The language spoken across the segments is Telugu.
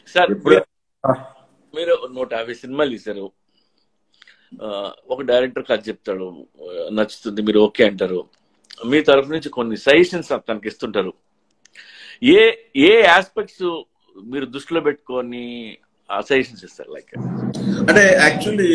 సార్ ఎప్పుడు మీరు- మీరు నూట యాభై సినిమాలు తీశారు ఆ, ఒక డైరెక్టర్ కథ చెప్తాడు ఆ, నచ్చుతుంది మీరు ఓకే అంటారు మీ తరఫు నుంచి కొన్ని సజెషన్స్ తనకి ఇస్తుంటారు ఏ ఏ ఆస్పెక్ట్స్ మీరు దృష్టిలో పెట్టుకొని ఆ సజెషన్స్ ఇస్తారు లైక్ అంటే యాక్చువల్లీ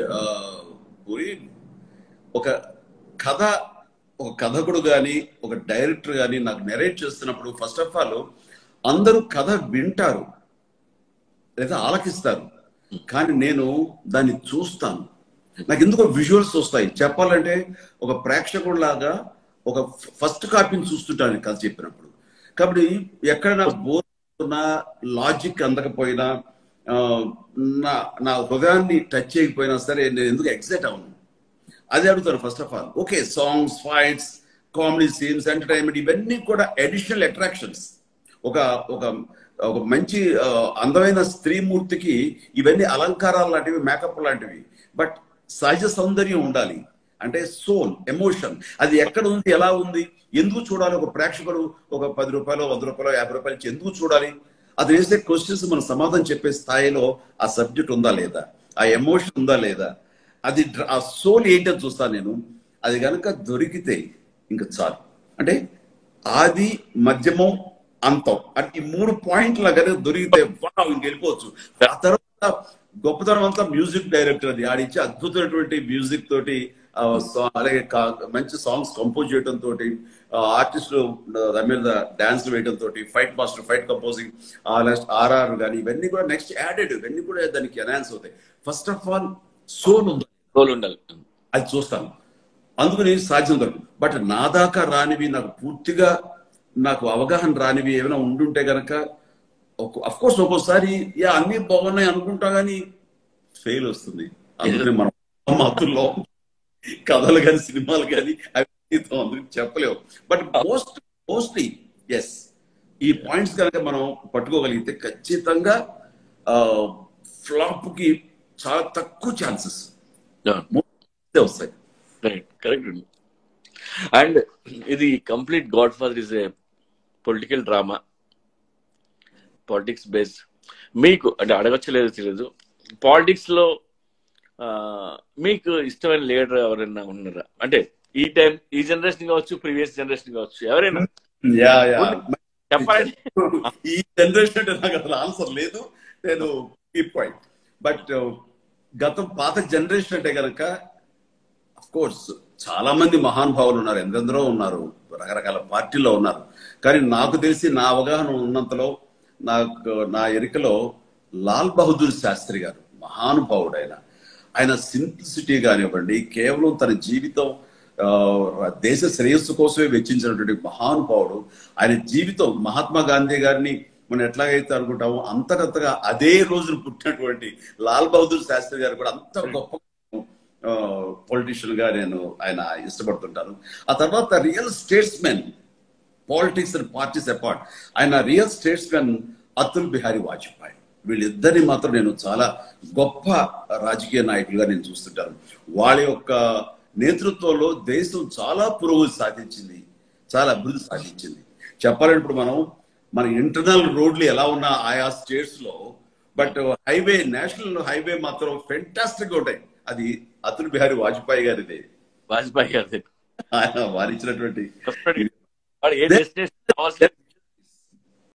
పూరి ఒక కథ ఒక కథకుడు కానీ ఒక డైరెక్టర్ కానీ నాకు నెరేట్ చేస్తున్నప్పుడు ఫస్ట్ ఆఫ్ ఆల్ అందరూ కథ వింటారు లేదా ఆలకిస్తారు కానీ నేను దాన్ని చూస్తాను నాకు ఎందుకో విజువల్స్ వస్తాయి చెప్పాలంటే ఒక ప్రేక్షకుడిలాగా ఒక ఫస్ట్ కాపీని చూస్తుంటాను కథ చెప్పినప్పుడు కాబట్టి ఎక్కడైనా బోర్ ఉన్నా లాజిక్ అందకపోయినా ఆ, నా నా హృదయాన్ని టచ్ చేయకపోయినా సరే నేను ఎందుకు ఎక్సైట్ అవును అది అడుగుతాను first of all okay songs fights comedy scenes entertainment ఇవన్నీ కూడా అడిషనల్ అట్రాక్షన్స్ ఒక ఒక ఒక మంచి ఆ, అందమైన స్త్రీమూర్తికి ఇవన్నీ అలంకారాలు లాంటివి మేకప్ లాంటివి బట్ సహజ సౌందర్యం ఉండాలి అంటే సోల్ ఎమోషన్ అది ఎక్కడ ఉంది ఎలా ఉంది ఎందుకు చూడాలి ఒక ప్రేక్షకుడు ఒక పది రూపాయలు వంద రూపాయలు యాభై రూపాయలు ఇచ్చి ఎందుకు చూడాలి అది వేసే క్వశ్చన్స్ మనం సమాధానం చెప్పే స్థాయిలో ఆ సబ్జెక్ట్ ఉందా లేదా ఆ ఎమోషన్ ఉందా లేదా అది డ్ర- ఆ సోల్ ఏంటని చూస్తాను నేను అది కనుక దొరికితే ఇంకా చాలు అంటే ఆది మధ్యమం అంతం అంటే ఈ మూడు పాయింట్ల కనుక దొరికితే వావ్ ఇంక వెళ్ళిపోవచ్చు ఆ తర్వాత గొప్పతనం అంతా మ్యూజిక్ డైరెక్టర్ అది ఆడిచ్చే అద్భుతమైనటువంటి మ్యూజిక్ తోటి ఆ, సా- అలాగే కా- మంచి సాంగ్స్ కంపోజ్ చేయడం తోటి ఆర్టిస్టులు దాని మీద డాన్స్ వేయడం తోటి fight master fight composing RR కానీ ఇవన్నీ కూడా నెక్స్ట్ యాడెడ్ ఇవన్నీ కూడా దానికి ఎన్హాన్స్ అవుతాయి ఫస్ట్ ఆఫ్ ఆల్ సోల్ ఉంది రోల్ ఉండాలి అది చూస్తాను అందుకని సాధ్యం దొరకదు బట్ నా దాకా రానివి నాకు పూర్తిగా నాకు అవగాహన రానివి ఏమైనా ఉండుంటే గనక అఫ్ కోర్స్ ఒక్కోసారి యా అన్ని బాగున్నాయి అనుకుంటా గానీ ఫెయిల్ వస్తుంది అందుకని మనం మత్తుల్లో కథలు కానీ సినిమాలు కానీ అవి అందుకు చెప్పలేవు బట్ మోస్ట్ మోస్ట్లీ ఎస్ ఈ పాయింట్స్ కనుక మనం పట్టుకోగలిగితే ఖచ్చితంగా ఫ్లాప్ కి చాలా తక్కువ ఛాన్సెస్ వస్తాయి రైట్ కరెక్ట్ అండ్ ఇది complete Godfather is a political drama politics based మీకు అంటే అడగచ్చు లేదో తెలియదు పాలిటిక్స్ లో ఆ, మీకు ఇష్టమైన లీడర్ ఎవరైనా ఉన్నారా అంటే ఈ టైం ఈ జనరేషన్ కావచ్చు ప్రీవియస్ జనరేషన్ కావచ్చు ఎవరైనా యా యా చెప్పాలండి ఈ జనరేషన్ అంటే నాకు అసలు ఆన్సర్ లేదు నేను ఈ పాయింట్ బట్ గతం పాత జనరేషన్ అంటే కనుక అఫ్ కోర్స్ చాలా మంది మహానుభావులు ఉన్నారు ఎందెందరో ఉన్నారు రకరకాల పార్టీల్లో ఉన్నారు కానీ నాకు తెలిసి నా అవగాహన ఉన్నంతలో నాకు నా ఎరికలో లాల్ బహదూర్ శాస్త్రి గారు మహానుభావుడు ఆయన ఆయన సింప్లిసిటీ కానివ్వండి కేవలం తన జీవితం ఆ, దేశ శ్రేయస్సు కోసమే వెచ్చించినటువంటి మహానుభావుడు ఆయన జీవితం మహాత్మా గాంధీ గారిని మనం ఎట్లాగైతే అనుకుంటామో అంతకంతగా అదే రోజున పుట్టినటువంటి లాల్ బహదూర్ శాస్త్రి గారు కూడా అంత గొప్ప పొలిటీషియన్ గా నేను ఆయన ఇష్టపడుతుంటాను ఆ తర్వాత real statesmen politics and parties apart ఆయన రియల్ స్టేట్స్మెన్ అతుల్ బిహారీ వాజ్పేయి వీళ్ళిద్దరిని మాత్రం నేను చాలా గొప్ప రాజకీయ నాయకులుగా నేను చూస్తుంటాను వాళ్ళ యొక్క నేతృత్వంలో దేశం చాలా పురోగతి సాధించింది చాలా అభివృద్ధి సాధించింది చెప్పాలంటే ఇప్పుడు మనం మన ఇంటర్నల్ రోడ్లు ఎలా ఉన్నా ఆయా స్టేట్స్ లో బట్ హైవే నేషనల్ హైవే మాత్రం ఫెంటాస్టిక్ ఉంటాయి అది అతుల్ బిహారీ వాజ్పేయి గారిదే వాజ్పేయి గారి ఆయన వారిచ్చినటువంటి వాడు ఏ డెస్టినేషన్ కావాల్సిన